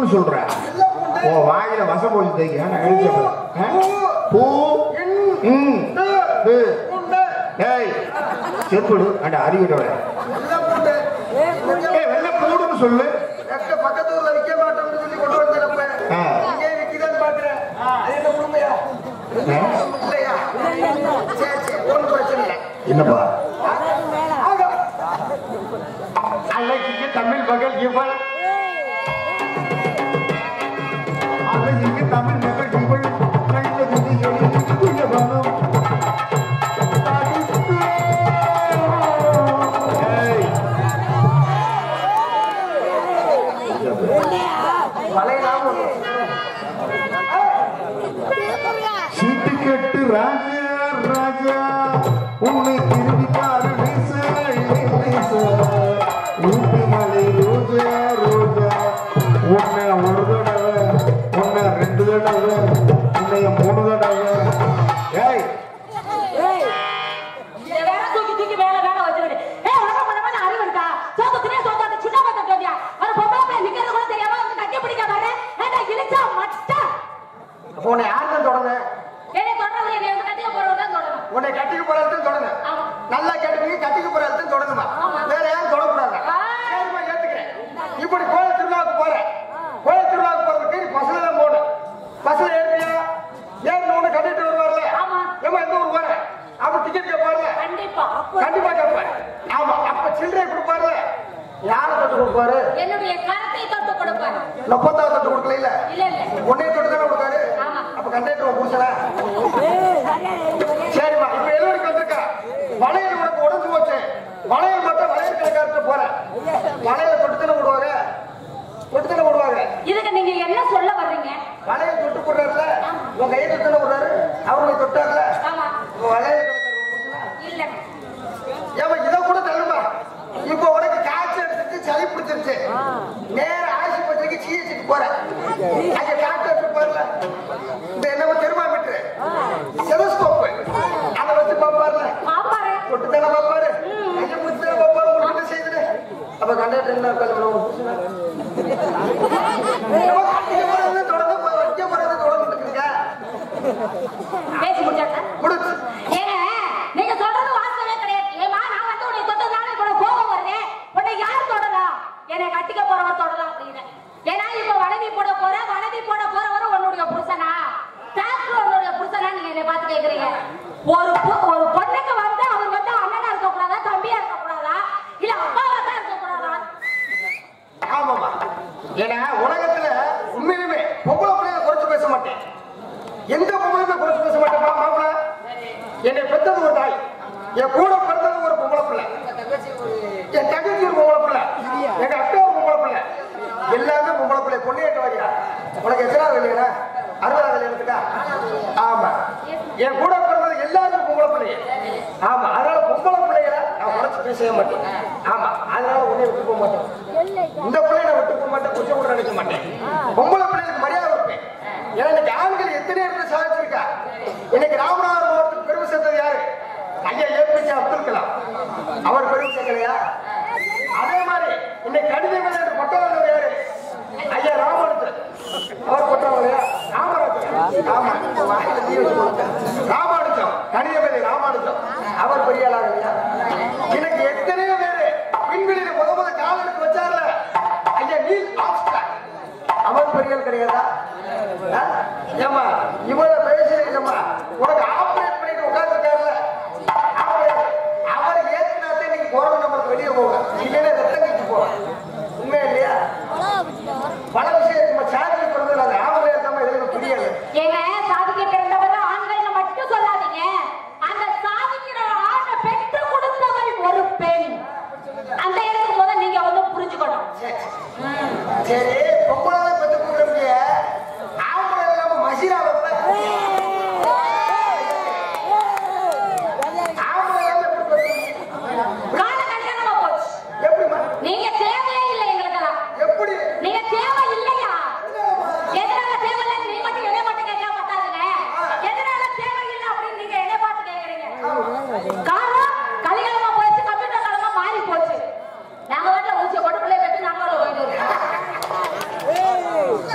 பூண்டுன்னு சொல்ற உன் வாயில வசம் போய் தைக்க நான் எழுதி பூ ம் து. ஏய் செப்புடு அண்ட அறிவிடோட ஏய் வெள்ள பூடுன்னு சொல்லு பக்கத்து ஊர்ல விற்க மாட்டோம்னு சொல்லி கொண்டு வந்தேன் ஆ. இங்கே விற்கிதான்னு பாக்குறேன் அது என்ன உண்மையா ஆ? இல்லையா சரி சரி ஒன்றும் பிரச்சனை இல்லை என்னப்பா ஆக, அழகிய தமிழ் மகள் இவள் அழகிய தமிழ் மகள் இவள் நல்ல விதியில் உயவனும் ஏய். வலையெல்லாம் ஒண்ணு. சீட்டு கட்டு ராஜா ராஜா உன்னை திருவிக்காரு ஊட்டி மலை ரோஜா ரோஜா உன்னை ஒரு தடவை உன்னை ரெண்டு தடவை உன்னைய மூணு தடவை ஏய் இதை வேற தூக்கி தூக்கி மேல மேல வச்சுக்கிட்டு. ஏய், உனக்கு கொஞ்சம் கொஞ்சம் அறிவு இருக்கா? சோத்துக்குனே சோத்தாத சின்ன பையன் சொல்றியா? ஒரு பொம்பளை பிள்ளை நிக்கிறது கூட தெரியாம வந்து கட்டி பிடிக்க பாரு. ஏண்டா, இழிச்சா மட்டை. அப்போ உன்னை யாருன்னு தொடங்க என்னை தொடர்றவரு என்னை வந்து கட்டிக்க போறவரு தான் தொடரும். உன்னை கட்டிக்க போறது தொடங்க ஆமா. நல்லா கேட்டுக்கீங்க கட்டிக்க போறது தொடங்குமா ஆமா. வேற யாரும் தொடக்கூடாது ஆ. சரிம்மா, ஏத்துக்கிறேன். இப்படி கோயில் திருவிழாவுக்கு போறேன் கோயில் திருவிழாவுக்கு போறதுக்கு நீ பஸ்ல தான் போகணும் பஸ்ல ஏறியா ஏறின உடனே கட்டிட்டு வருவார்ல ஆமா. ஏமா எந்த ஊர் போற அப்ப டிக்கெட் கேட்பார்ல கண்டிப்பா. கண்டிப்பா கேட்பாரு ஆமா அப்ப சில்லறை கொடுப்பார்ல யாரை தொட்டு கொடுப்பாரு என்னுடைய கரத்தை தொட்டு கொடுப்பாரு. முப்பத்தாவது தொட்டு கொடுக்கல இல்ல இல்ல, இல்ல. உன்னைய தொட்டு தானே கொடுத்தாரு ஆமா. அப்ப கண்டக்டர் புருஷன சரிம்மா இப்ப எல்லோருக்கு வந்திருக்கா வளையல் உனக்கு உடஞ்சு போச்சு வளையல் மட்டும் வளையல் கடைக்காரர்கிட்ட போறேன் வளையல தொட்டு தானே விடுவாங்க தொட்டு தானே விடுவாங்க இதுக்கு நீங்க என்ன சொல்ல வர்றீங்க வளையல் தொட்டு போடுறாருல உன் கையை தொட்டு தானே விடுறாரு அவருடைய தொட்டார்ல ஆமா உன் வளையல் கடைக்காரர் புருஷனா இல்ல ஏமா இத கூட தள்ளுமா இப்போ உனக்கு காய்ச்சல் எடுத்துட்டு சளி பிடிச்சிருச்சு நேர ஆஸ்பத்திரிக்கு சிகிச்சைக்கு போற அங்க டாக்டர் இருப்பார்ல இந்த என்ன தெர்மாமீட்டர் செலஸ்கோப் அதை வச்சு பாப்பார்ல பாப்பாரு தொட்டு தானே பாப்பாரு கையை பிடிச்சி தானே பாப்பாரு உங்களுக்கு என்ன செய்யுது அப்ப கண்டக்டர் என்ன தொடர்ந்து தொடர்ந்து வைக்க போறது தொடர்ந்து இருக்குங்க பேசி முடிச்சாச்சா முடிச்சு ஏங்க, நீங்க சொல்றது வாஸ்தவமே கிடையாது. ஏம்மா, நான் வந்து உன்னை தொட்டதுனால எனக்கு ஒரு கோபம் வருது. உன்னை யார் தொடலாம்? என்னை கட்டிக்க போறவன் தொடலாம் அப்படின்னு. ஏன்னா, இப்ப வளவி போட போற, வளவி போட போறவரு உன்னுடைய புருஷனா? டாக்டர் உன்னுடைய புருஷனா? நீங்க என்னை பார்த்து கேக்குறீங்க. ஒரு பொ- ஒரு பொண்ணுக்கு வந்து அவர் வந்து அண்ணனா இருக்கக்கூடாதா, தம்பியா இருக்கக்கூடாதா? இல்ல அப்பாவா தான் இருக்கக்கூடாதா? ஆமாமா ஏன்னா உலகத்துல உண்மையிலுமே பொம்பளை பிள்ளைய குறைச்சு பேச மாட்டேன் எந்த பொம்பளையுமே குறைச்சு பேச மாட்டேன் மாப்பிள என்னை பெத்தது ஒரு தாய் என் கூட பிறந்தது ஒரு பொம்பளை பிள்ளை என் தங்கச்சி ஒரு பொம்பளை பிள்ளை எங்க அக்கா ஒரு பொம்பளை பிள்ளை எல்லாமே பொம்பளை பிள்ளை பொண்ணு ஏற்ற வைக்கிறா உனக்கு எத்தனாவது கல்யாணா அறுபதாவது கல்யாணத்துக்கா ஆமா என் கூட பிறந்தது எல்லாருமே பொம்பளை பிள்ளைய ஆமா அதனால பொம்பளை பிள்ளைகளை நான் குறைச்சு பேசவே மாட்டேன் ஆமா அதனால உன்னை விட்டு போக மாட்டேன் இந்த பிள்ளைய நான் விட்டு போக மாட்டேன் கொஞ்சம் கூட நினைக்க மாட்டேன் பொம்பளை பிள்ளைகளுக்கு மரியாதை வைப்பேன் ஏன்னா இன்னைக்கு ஆண்கள் எத்தனை இடத்துல சாதிச்சிருக்கா இன்னைக்கு ராமநாதபுரம் மாவட்டத்துக்கு பெருமை சேர்த்தது யாரு ஐயா ஏபிஜே அப்துல் கலாம் அவர் பெருமை சேர்க்கலையா அதே மாதிரி இன்னைக்கு கணித மேலே பட்டவர் யாரு ஐயா ராமானுஜர் அவர் பட்டவங்களையா ராமராஜர் ஆமா இந்த வாயில தீ வச்சு கொடுத்தேன். ராமானுஜம் கணித மேலே ராமானுஜம் அவர் பெரிய ஆளா இல்லையா இன்னைக்கு எத்தனையோ பேரு விண்வெளியில முத முத கால் எடுத்து வச்சார்ல ஐயா நீல் ஆம்ஸ்ட்ராங் அவர் பெரிய ஆள் கிடையாதா ஆ? ஏம்மா இவ்வளவு பேசுறீங்கம்மா உனக்கு ஆபரேட் பண்ணிட்டு உட்கார்ந்துருக்காருல்ல அவர் ஏத்துனாத்தே நீங்க கொரோனா நம்மளுக்கு வெளியே போகும் இல்லைன்னா ரத்தம் கட்டி போகும் உண்மையா இல்லையா பல விஷயம் இருக்குமா சார்ஜ் பிறந்தது அது ஆவலே இருந்தாம எதுவும் புரியாது ஏங்க, சாதிக்க பிறந்தவர் ஆண்கள்னு மட்டும் சொல்லாதீங்க. அந்த சாதிக்கிற ஆணை பெற்றுக் கொடுத்தவள் ஒரு பெண். அந்த இடத்துக்கு முத நீங்க வந்து புரிஞ்சுக்கணும் சரி பொம்பளை பத்தி கொடுக்குறவங்க ஆம்பளை இல்லாம மசிரா வைப்ப ஆம்பளை இல்லாம எப்படி வைப்ப? கால கல்யாணமா போச்சு எப்படிம்மா நீங்க தேவையே இல்லை எங்களுக்கெல்லாம் எப்படி நீங்க தேவை இல்லையா எதனால தேவை இல்லை நீ மட்டும் என்னை மட்டும் கேட்க மாட்டாதுங்க எதனால தேவை இல்லை அப்படின்னு நீங்க என்னை பார்த்து கேக்குறீங்க காலம் கலிகாலமா போயிடுச்சு கம்ப்யூட்டர் காலமா மாறி போச்சு நாங்க வீட்டுல ஒழிச்ச கொண்டு பிள்ளைய கட்டி நாங்களும் போயிட்டு இருக்கோம்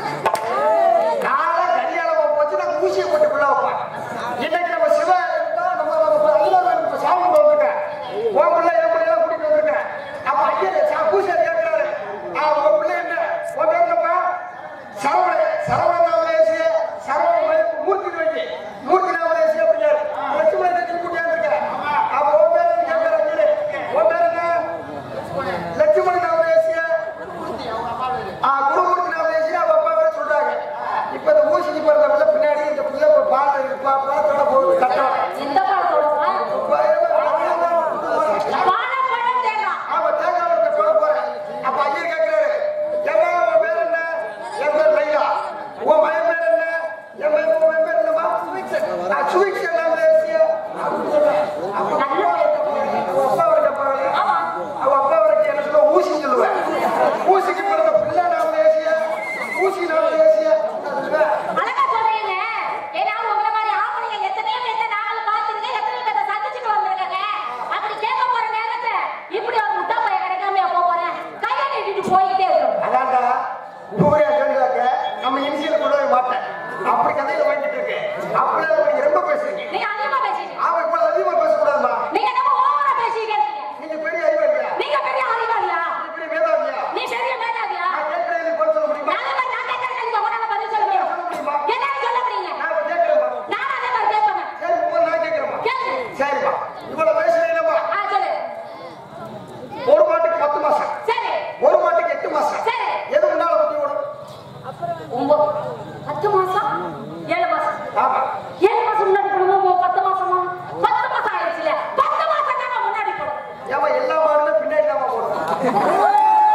இவ்வளவு பேசுறீங்களா ஆ, சொல்லு ஒரு மாட்டுக்கு பத்து மாசம் சரி ஒரு மாட்டுக்கு எட்டு மாசம் சரி. எது முன்னால குட்டி ஓடும் ஒன்பது பத்து மாசம் ஏழு மாசம் ஆமா ஏழு மாசம் முன்னாடி போடுவோம் பத்து மாசமா பத்து மாசம் ஆயிடுச்சுல பத்து மாசம் தான் முன்னாடி போடும் ஏமா எல்லா மாடுமே பின்னாடி தான் போடும்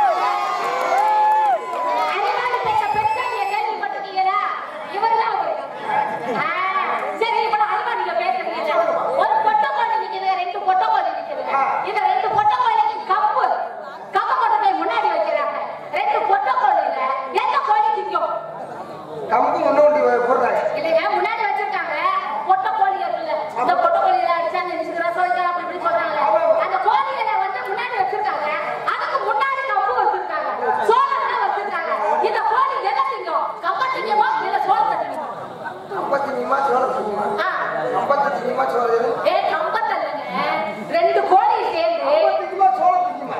அதனால பெற்ற பெற்றாங்க கேள்விப்பட்டிருக்கீங்களா இவர்தான் அவரு. ஆ, சரி இப்ப அல்வா நீங்க பேசுறீங்க ஒரு பொட்டை கோழி நிக்குது ரெண்டு பொட்டை கோழி நிக்குது இந்த ரெண்டு பொட்டை கோழிக்கு கம்பு கம்பு கொண்டு போய் முன்னாடி வைக்கிறாங்க ரெண்டு பொட்டை கோழியில எந்த கோழி திங்கும் கம்பு முன்னோண்டி போடுறாங்க இல்லைங்க முன்னாடி வச்சிருக்காங்க பொட்டை கோழி இருக்குல்ல இந்த பொட்டை கோழியில அடிச்சா நினைச்சு ரசம் வைக்கலாம் அப்படி இப்படி சொல்றாங்க அந்த கோழியில வந்து முன்னாடி வச்சிருக்காங்க அதுக்கு முன்னாடி கம்பு வச்சிருக்காங்க சோளம் வச்சிருக்காங்க இந்த கோழி எதை திங்கும் கம்ப திங்குமா இல்ல சோளத்தை திங்குமா ஐம்பத்தி நீமா சோளம் திங்குமா ஆ, ஐம்பத்தஞ்சு நீமா சோளம் எது ஏ கம்பத்தை இல்லைங்க ரெண்டு கோழி சேர்ந்து ஐம்பத்தஞ்சுமா சோளம் திங்குமா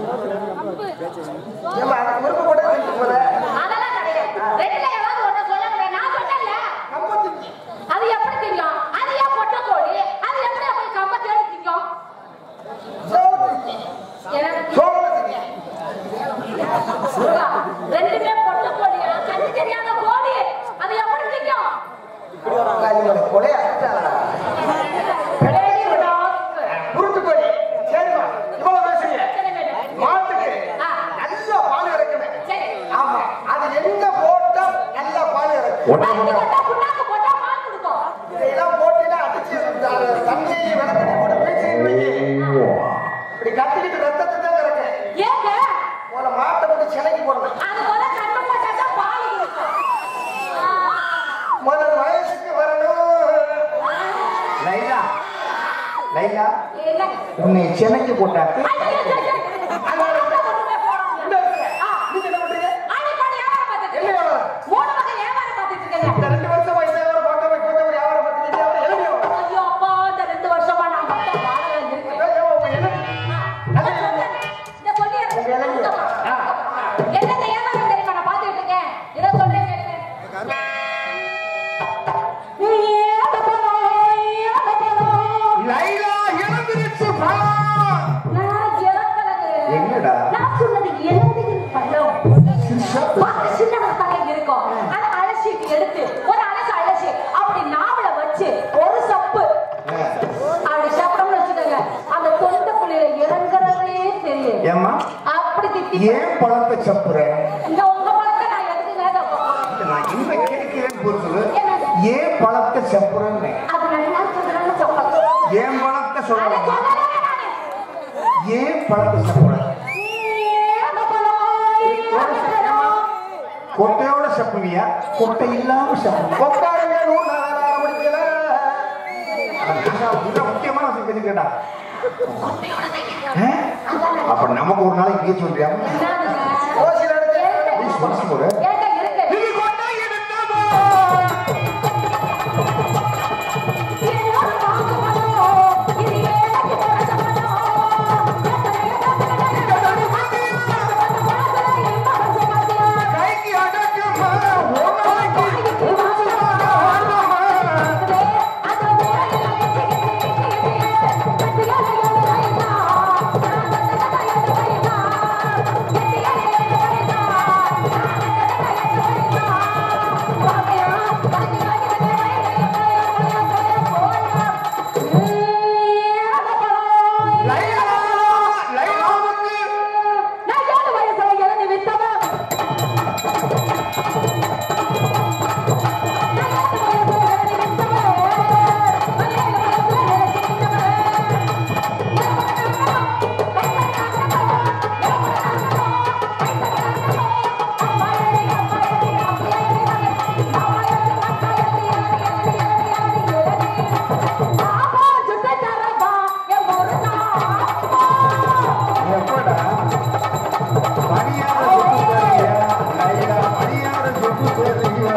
ஏமா அதுக்கு விருப்பம் போட்டு திங்க போல அதெல்லாம் கிடையாது ரெண்டுல ஏதாவது ஒண்ணு சொல்லுங்க நான் சொன்னேன்ல ஐம்பத்தஞ்சு அது எப்படி திங்கும் அது ஏன் பொட்டை கோழி அது எப்படி போய் கம்ப தேடி திங்கும் சோளம் திங்க எனக்கு சோளம் திங்க முருகா, ரெண்டுமே பொட்டை கோழியா கண்ணு தெரியாத கோழி அது எப்படி திங்கும் காலிமலை கொலையா ரெடி விடாக்கு. புருட்டு கோழி சரிம்மா இவ்வளவு பேசுறீங்க சரி, சரி. மாட்டுக்கு ஆ. நல்ல பால் இறக்குமே சரி. ஆமா அது என்ன போட்டா நல்ல பால் இறக்கும் பருத்தி போட்டா, புண்ணாக்கு போட்டா பால் கொடுக்கும். இதையெல்லாம் போட்டீங்கன்னா அடிச்சு அந்த தண்ணியை விளக்கடி போட்டு பீச்சிட்டு வைங்க இப்படி கத்திக்கிட்டு ரத்தத்தை தான் இறக்கு ஏங்க? உன மாட்டை போட்டு சிலைக்கு போடணும் அது போல கண்ணு போட்டாதான் பால் கொடுக்கும். ஆ. முதல் வயசுக்கு வரணும் லைலா லைலா இல்லைங்க. உன்னை சென்னைக்கு போட்டாக்கு ஐயோ, ஐயோ, ஐயோ. அந்த ரத்தம் கொண்டு போய் போடணும். இந்த இடத்துல. ஆ. நீங்க என்ன பண்றீங்க ஆடி பாடி வியாபாரம் பார்த்துட்டு என்ன இருக்கேன். வியாபாரம்? மூணு வகை வியாபாரம் பார்த்துட்டு இருக்கேங்க. இந்த ரெண்டு வருஷமா இந்த வியாபாரம் பார்க்க போய் கொஞ்சம் ஒரு வியாபாரம் பார்த்துட்டு வியாபாரம் எழுதி வியாபாரம். ஐயோ, அப்பா, இந்த ரெண்டு வருஷமா நான் மட்டும் வாழல இருக்கேன். ஐயோ, உங்க என்ன இந்த சொல்லிடுறேன். உங்க இளநீர். ஆ. என்னங்க வியாபாரம் தெரியுமா? நான் பார்த்துக்கிட்டு இருக்கேன். இதை சொல்றேன் கேளுங்க. ஏத பழம், ஏத பழம். லைலா இழந்துருச்சு பழம் நான் இறக்கலங்க. என்னடா? நான் சொன்னது இளநீர் பழம். பார்த்து சின்னதா தாங்க இருக்கும். அதை அலசிட்டு எடுத்து, ஒரு அலசு அலசி, அப்படி நாவல வச்சு, ஒரு சப்பு அப்படி சாப்பிடணும்னு வச்சுக்கோங்க. அந்த தொண்டைக்குழியில இறங்குறதே தெரியும். ஏம்மா அப்படி திட்டி ஏன் பழத்தை சப்புற இந்த உங்க பழத்தை நான் எதுக்குங்க தப்போம்? நான் என்ன கேட்கிறேன் பொறுத்து ஏன் பழத்தை சப்புறன்னு அது நல்லா இருக்கிறதுனால தப்போம். ஏன் பழத்தை அதை சொல்லலாம் சொல்லலைங்க நானு. ஏன் பழத்தை சப்புற ஏத பழம், ஏத பழம். கொட்டையோட சப்புவியா கொட்டை இல்லாம சப்பு உட்காருங்க நூறு நாளாக முடிக்கல முக்கியமான விஷயம் பேசி கேட்டா அப்ப நமக்கு ஒரு நாளைக்கு நீ சொல்றியா என்னதுங்க? ஓசில எடுத்து நீ மனசு போற ஏங்க இருக்கு. இது கொட்டை எடுத்தமா என்னோட வாக்கு பழம், இது ஏழைக்கு பிறந்த பழம். கைக்கு அடக்குமா ஒரு நாளைக்கு லைலா லைலாவுக்கு நான் ஏழு வயசுல இழந்து வித்தவன் எப்படா மணியார சொத்து தேவையா லைலா மணியார சொத்து தேவையா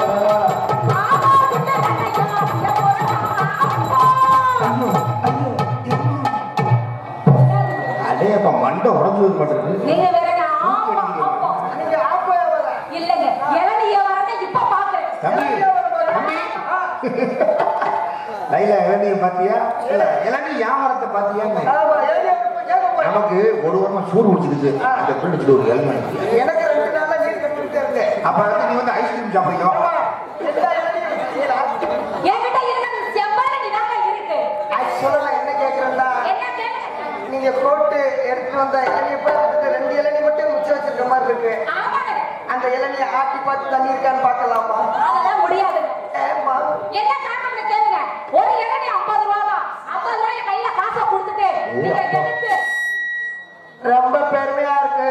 அடே அப்ப மண்டை உடஞ்சு மாட்டேங்குது நீங்க வேறங்க ஆமா ஆமா நீங்க ஆப்பையா வர இல்லங்க இளநிய வரத இப்ப பாக்குறேன் தம்பி தம்பி லைலா இளநீர் பாத்தியா இல்ல இளநீர் வியாபாரத்தை பாத்தியான்னு ஆமா, ஏன் ஏன் கேட்க போறேன்? நமக்கு ஒரு வாரமா சூடு பிடிச்சிருக்கு அந்த பிள்ளைக்கு ஒரு இளமை எனக்கு ரெண்டு நாளா நீர் கட்டிக்கிட்டே இருக்கு. அப்ப வந்து நீ வந்து ஐஸ்கிரீம் சாப்பிடுறீங்க ஆமா, எல்லா இடத்துலயும் நீர் ஆச்சு. என்கிட்ட இருக்கிறது செவ்வாழை நிதாங்க இருக்கு Actual ஆ நான் என்ன கேட்கிறேன்னா, என்ன கேளுங்க நீங்க போட்டு எடுத்துட்டு வந்த இளநியை போய் எடுத்துட்டு ரெண்டு இளநீ மட்டும் மிச்சம் வச்சிருக்க மாதிரி இருக்கு ஆமாங்க அந்த இளநியை ஆட்டி பார்த்து தண்ணி இருக்கான்னு பார்க்கலாமா அதெல்லாம் முடியாது ஏம்மா என்ன காரணம்னு கேளுங்க ஒரு இளநீ ஐம்பது ரூபா தான் ஐம்பது ரூபாய் கையில காசை கொடுத்துட்டு நீங்க எடுத்து ரொம்ப பெருமையா இருக்கு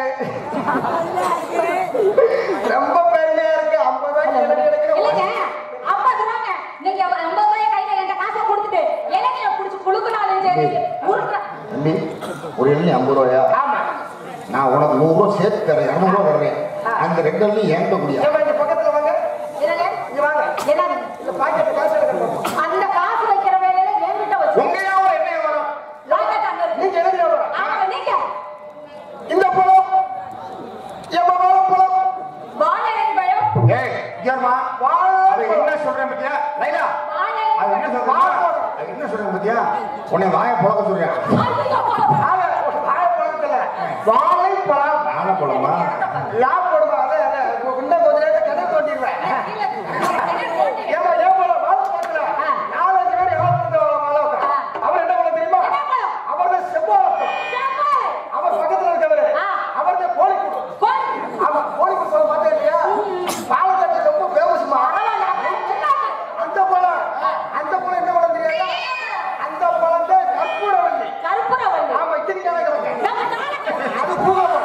ரொம்ப பெருமையா இருக்கு ஐம்பது ரூபாய்க்கு இளநீ இல்லைங்க எடுக்கிறோம் ஐம்பது ரூபாங்க நீங்க ஒரு ஐம்பது ரூபாய் கையில என்கிட்ட காசை கொடுத்துட்டு இளநிய புடிச்சு குழுக்குனாலும் சரி உருட்டுற தம்பி ஒரு எண்ணி ஐம்பது ரூபாயா ஆமா நான் உனக்கு நூறு ரூபா சேர்த்து தரேன் இரநூறுவா தர்றேன் அந்த ரெண்டு எண்ணி ஏன்ட்ட முடியாது ஏம்மா, இங்க பக்கத்துல வாங்க என்னங்க இங்க வாங்க என்னது இந்த பாக்கெட் காசு எடுக்கணும் அந்த காசு வைக்கிற வேலையில என்கிட்ட வச்சு உண்மையா ஒரு எண்ணெய் வரும் லாக்கெட் அங்க இருக்கு நீங்க எழுதி வரும் ஆமா நீங்க இந்த பழம் ஏம்மா வாழைப்பழம் வாழையின் பழம் ஏய் இங்கேம்மா அவ வாழைப்பழம் என்ன சொல்றேன் பத்தியா லைலா வாழை அது என்ன சொல்றேன் அது என்ன சொல்றேன் பத்தியா உன்னை வாயை புழக்க சொல்றேன் ஐயோ, பழம். வாழை வாழைப்பழத்துல வாழைப்பழம் வாழைப்பழமா லா போடுமா அதை அதை இன்னும் கொஞ்ச நேரத்தை கிணறு தோண்டிடுவேன் இல்ல, என்ன போட்டு? ஏம்மா ஏன் பழம் வாழைப்பழத்துல நாலஞ்சு பேர் எவ்வளோ வாழை அவர் என்ன பண்ண தெரியுமா என்ன பழம்? அவர் தான் செவ்வாழைப்பழம் செவ்வாழை. அவர் பக்கத்துல இருக்கவரு ஆ. அவர் தான் கோழிக்கூடு கோழி. ஆமா கோழிக்கூடு பழம் பார்த்தா இல்லையா பாலத்தட்டு ரொம்ப ஃபேமஸ்மா பரவாயில்ல, அப்ப என்னது? அந்த பழம் அந்த பழம் என்ன பழம் தெரியாதா அந்த பழம் தான் கற்பூரவல்லி கற்பூரவல்லி. ஆமா இத்தனைக்கான கிடக்கு நம்ம நாளைக்கு- அது பூகப்பழம்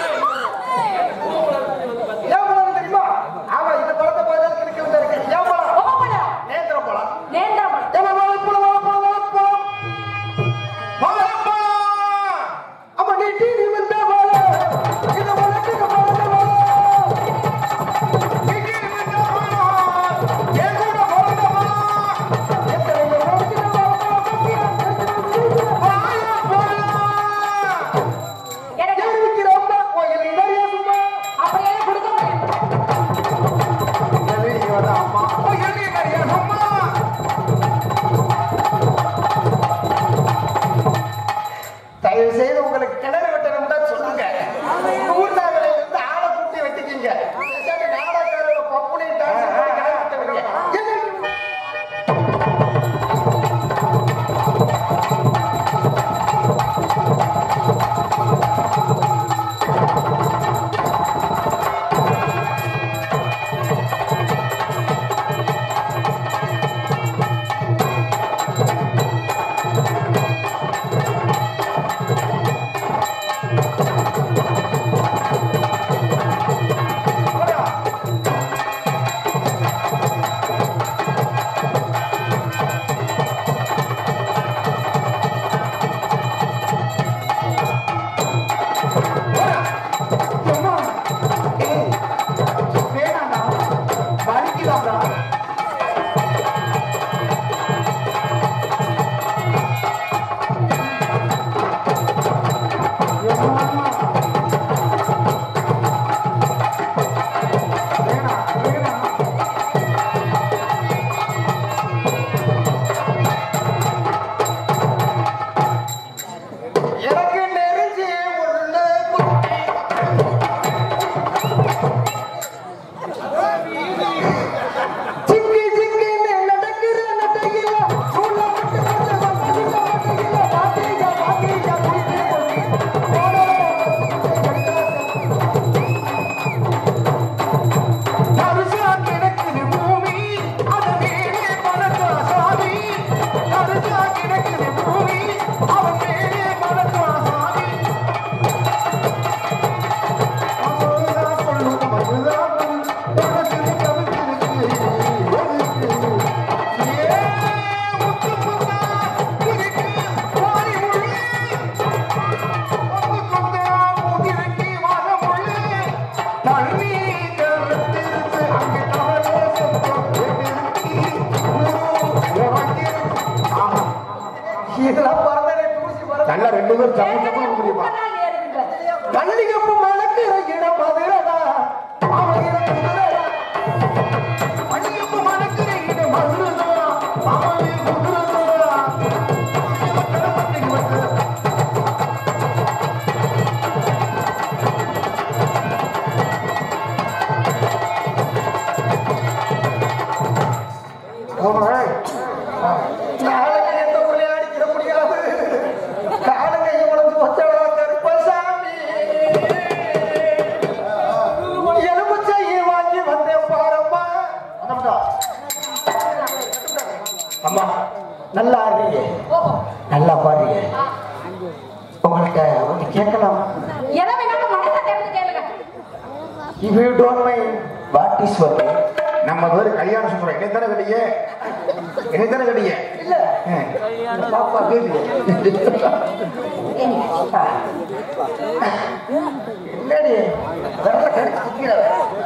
ஏன் பழம் தெரியுமா ஆமா இந்த பழத்தை பார்த்தா கிடைக்கிறது இருக்கு ஏன் பழம் கோவப்பழம். நேந்திர பழம் நேந்திரப்பழம். ஏமா வாழைப்பழம் வாழைப்பழம் வாழைப்பழம் வாழைப்பழம் அப்ப நீ டிவி வந்த வாழை இந்த வழக்குக்கு பழந்த வாழை இங்கே இருந்த பழம், என் கூட பிறந்தவா. எத்தனை பேர் வழக்குக்கு வாழைப்பழம் பத்தியா? வாழைப்பழம். எனக்கு இருக்கிற அம்மா கோயில் நிறைய சும்மா அப்படியே கொடுக்க முடியாது. எனவே நீங்க வந்து அம்மா ஓ, எண்ணி நிறைய அம்மா தயவு செய்து உங்களுக்கு கிணறு வெட்டணும் தான் சொல்லுங்க ஊர்நாகலை வந்து ஆளை கூட்டி வெட்டிக்கிங்க பேசாம நாடகக்காரங்க பப்புனி டான்ஸ் போட்டு கிணறு வெட்ட வைங்க. என்ன வேணாண்டா வலிக்குதாண்டா எனக்கு நெருஞ்சி ஒண்ணு குத்தி சிக்கி சிக்கின்னு நடக்கிற நடையில சூழ விட்டு கொண்டு வந்து மாட்டிக்கில மாட்டிக்க மாட்டிக்க குடிச்சு கொண்டு தரிசா கிடக்குது பூமி அது மேலே பறக்கா சாமி தரிசா கிடக்குது பூமி அது மேலே பறக்கா சாமி அதுதான் சொல்லும் அதுதான் மனசில் கவித்திருக்கு ஏ முத்து முத்தா குதிக்கு வாரி உள்ளே கொத்து கொத்தா முதிரக்கி வாசமுள்ளே தண்ணி கருத்திருக்கு அங்கே தவறே சத்தம் கேட்டிருக்கி ஆஹா இதெல்லாம் பறந்தே தூசி பறந்து நல்லா ரெண்டு பேரும் சப்பு சப்பு முடியுமா உப்பெல்லாம் ஏறுதுங்க. மல்லிகப்பு மணக்கிற இடம் மதுரடா அவகிற குதிரடா அடியப்பு மணக்கிற இது மதுரதா அவனே குதிரதா கடப்பட்டை தான் பாருங்க உங்கள்கிட்ட வந்து கேட்கலாம் எதை வேணாலும் மனசை திறந்து கேளுங்க if you don't mind what is work நம்ம பேரு கல்யாண சுந்தரம் என்னை தானே கட்டிய என்னை தானே கட்டிய இல்ல பாப்பா பேபி என்னடி வரல கடிச்சு குத்திக்கிறவ.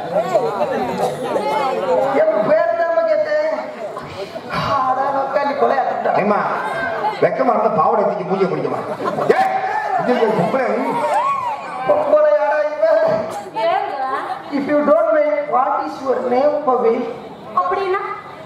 என் பேர் தான் கேட்டேன் அதான் உட்காந்து கொலையாட்டுட்டா ஏமா வெக்கமா இருந்தா பாவடை தூக்கி பூஜை பிடிக்குமா ஏய், இது ஒரு பொம்பளை, ம். பொம்பளையாடா இவன் ஏங்க if you don't mind what is your name Pavi அப்படின்னா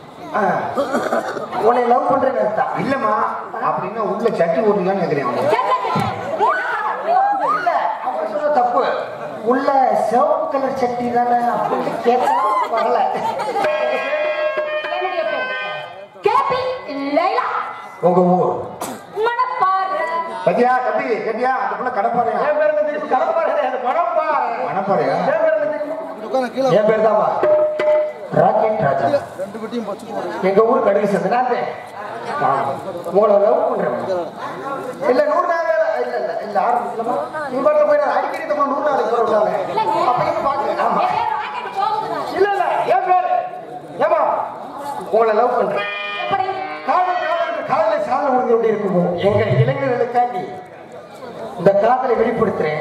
உன்னை லவ் பண்றேன்னு அர்த்தம் இல்லம்மா அப்படின்னா உள்ள சட்டி ஓட்டுக்கான்னு கேட்கிறேன் அவனை. சே, சே, சே, சே. இல்ல அவன் சொன்ன தப்பு உள்ள சிவப்பு கலர் சட்டி தானே அப்படின்னு கேட்கலாம் வரல என்னுடைய பேர் கேபி லைலா உங்க ஊர் மணப்பாறை பத்தியா தம்பி கேட்டியா அந்த புள்ள கடப்பாறையா என் பேர் என்ன தெரியும் கடப்பாறை அது மணப்பாறை மணப்பாறையா என் பேர் என்ன தெரியும் என் பேர் தான்ப்பா ராக்கெட் ராஜா எங்க ஊர் கடுகு சேர்ந்து நான் தான். உங்களை லவ் பண்றேன் இல்ல நூறு நாள் வேலை இல்ல இல்ல இல்ல ஆரம்பிக்கலாமா நீ பாட்டில் போய் நான் அடிக்கடி இந்த நூறு நாளைக்கு போறாங்க இல்லைங்க. அப்ப இது பாக்குறேன் ஆமா என் பேர் ராக்கெட் போகுதுதான் இல்ல இல்ல என் பேரு ஏமா உங்களை லவ் பண்றேன் எப்படி காதல் காதல் காதலை சாதனை முடிஞ்சு எப்படி இருக்குமோ எங்க இளைஞர்களுக்காண்டி இந்த காதலை வெளிப்படுத்துறேன்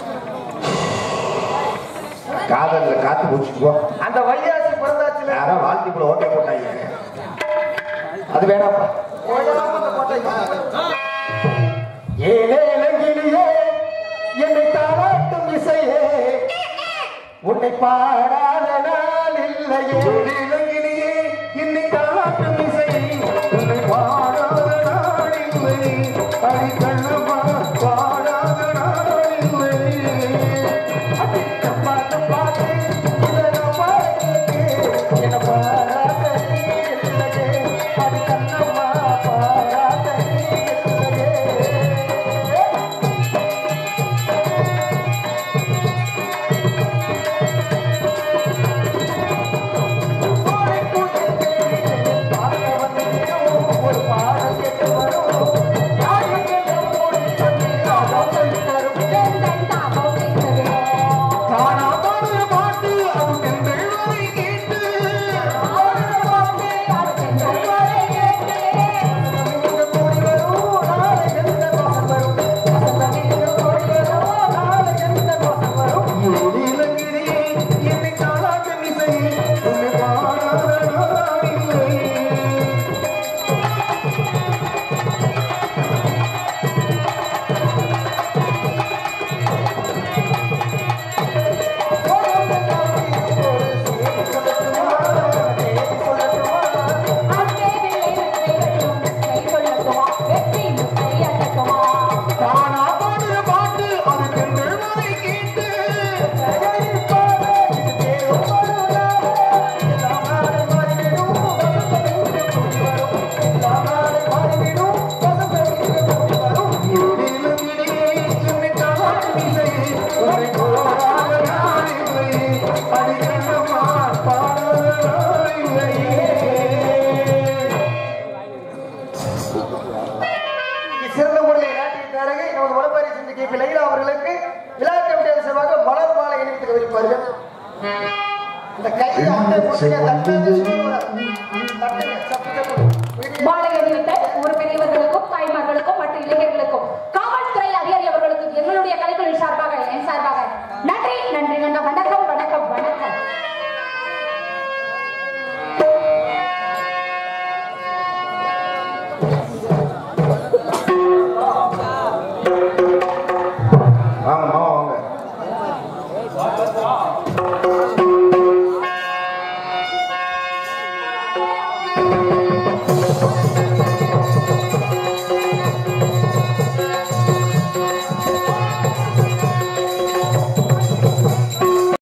காதல்ல காத்து பூச்சிக்கோ அந்த வையாசி பிறந்தாச்சுல யாரோ வாழ்த்தி கூட ஓட்டை போட்டாங்க அது வேணாப்பா ஏலே இளங்கிலியே என்னை தாளாட்டும் இசையே உன்னை பாடாத நாள் இல்லையே இளங்கிலேயே என்னை தாளாட்டும் இசை உன்னை பாடாத நாளில்லை அடி கண்ணம்மா பாடாத நாளில்லை அது பாட்டு பாட்டு இதை பாடுறதுக்கு என்னை பாடாத நீ இல்லையே அது கண்ணம்மா பாடாத நீ இல்லையே இளங்கிலேயே என்னை தாளாட்டும் இசை உன்னை பாடாத நாளில்லை தானா பாடுற பாட்டு அது தென்றல் மலை கேட்டு இளங்கிலேயே என்னை தாளாட்டும் இசை உன்னை பாடாத நாளில்லை அடி கண்ணம்மா பாடாத நாளில்லை சிறந்த முறையில் நாட்டியக்காரங்க நமது வடபாரி செஞ்சு கேபி லைலா அவர்களுக்கு விழா கமிட்டியின் சார்பாக மலர் மாலை இணைத்து கவனிப்பார்கள் இந்த கையில் அட்டை போட்டுங்க தட்டாத சொல்லுவாங்க தட்டுங்க சப்பு சப்பு மாலை அணிவித்த ஒரு பெரியவர்களுக்கும்